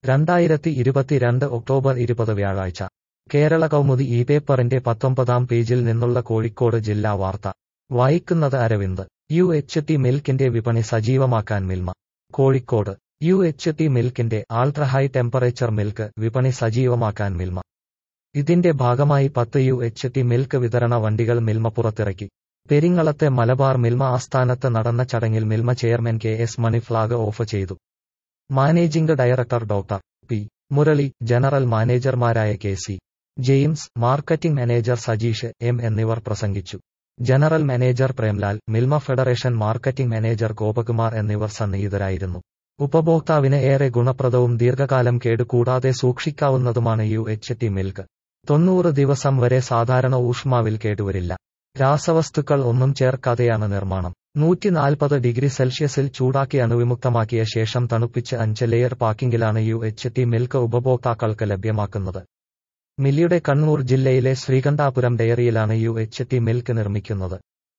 രണ്ടായിരത്തി ഇരുപത്തിരണ്ട് ഒക്ടോബർ ഇരുപത് വ്യാഴാഴ്ച കേരള കൗമുദി ഈ പേപ്പറിന്റെ പത്തൊമ്പതാം പേജിൽ നിന്നുള്ള കോഴിക്കോട് ജില്ലാ വാർത്ത വായിക്കുന്നത് അരവിന്ദ് യു എച്ച് ടി മിൽക്കിന്റെ വിപണി സജീവമാക്കാൻ Milma Kozhikode U H T മിൽക്കിന്റെ ആൾട്രാ ഹൈ ടെമ്പറേച്ചർ മിൽക്ക് വിപണി സജീവമാക്കാൻ മിൽമ ഇതിന്റെ ഭാഗമായി പത്ത് യു എച്ച് ടി മിൽക്ക് വിതരണ വണ്ടികൾ മിൽമ പുറത്തിറക്കി പെരിങ്ങളത്തെ മലബാർ മിൽമ ആസ്ഥാനത്ത് നടന്ന ചടങ്ങിൽ Milma chairman K S Mani flag off ചെയ്തു managing director doctor P Murali general മാനേജർമാരായ K C James marketing manager Sajeesh M എന്നിവർ പ്രസംഗിച്ചു general manager Premlal Milma federation marketing manager Gopakumar എന്നിവർ സന്നിഹിതരായിരുന്നു ഉപഭോക്താവിന് ഏറെ ഗുണപ്രദവും ദീർഘകാലം കേടുകൂടാതെ സൂക്ഷിക്കാവുന്നതുമാണ് യു എച്ച് ടി മിൽക്ക് തൊണ്ണൂറ് ദിവസം വരെ സാധാരണ ഊഷ്മാവിൽ കേടുവരില്ല രാസവസ്തുക്കൾ ഒന്നും ചേർക്കാതെയാണ് നിർമ്മാണം നൂറ്റി നാൽപ്പത് ഡിഗ്രി സെൽഷ്യസിൽ ചൂടാക്കി അണുവിമുക്തമാക്കിയ ശേഷം തണുപ്പിച്ച് അഞ്ച് ലെയർ പാക്കിംഗിലാണ് യു എച്ച് ടി മിൽക്ക് ഉപഭോക്താക്കൾക്ക് ലഭ്യമാക്കുന്നത് മില്ലിയുടെ കണ്ണൂർ ജില്ലയിലെ ശ്രീകണ്ഠാപുരം ഡയറിയിലാണ് യു എച്ച് ടി മിൽക്ക് നിർമ്മിക്കുന്നത്